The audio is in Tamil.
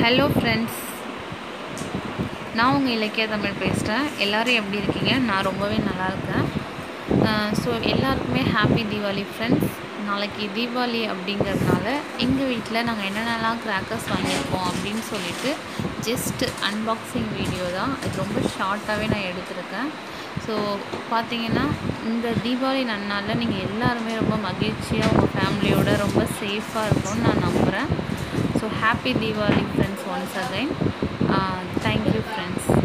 ஹலோ ஃப்ரெண்ட்ஸ் நான் உங்கள் இலக்கிய தமிழ் பேசுகிறேன் எல்லோரும் எப்படி இருக்கீங்க நான் ரொம்பவே நல்லா இருக்கேன் ஸோ எல்லாருக்குமே ஹாப்பி தீபாவளி ஃப்ரெண்ட்ஸ் நாளைக்கு தீபாவளி அப்படிங்கிறதுனால எங்கள் வீட்டில் நாங்கள் என்னென்னலாம் கிராக்கர்ஸ் வாங்கியிருக்கோம் அப்படின்னு சொல்லிட்டு ஜஸ்ட் அன்பாக்சிங் வீடியோ தான் இது ரொம்ப ஷார்ட்டாகவே நான் எடுத்திருக்கேன் ஸோ பார்த்தீங்கன்னா இந்த தீபாவளி நன்னாளில் நீங்கள் எல்லாருமே ரொம்ப மகிழ்ச்சியாக உங்கள் ஃபேமிலியோட ரொம்ப சேஃபாக இருக்கும்னு நான் நம்புகிறேன் so happy Deepavali friends once again thank you friends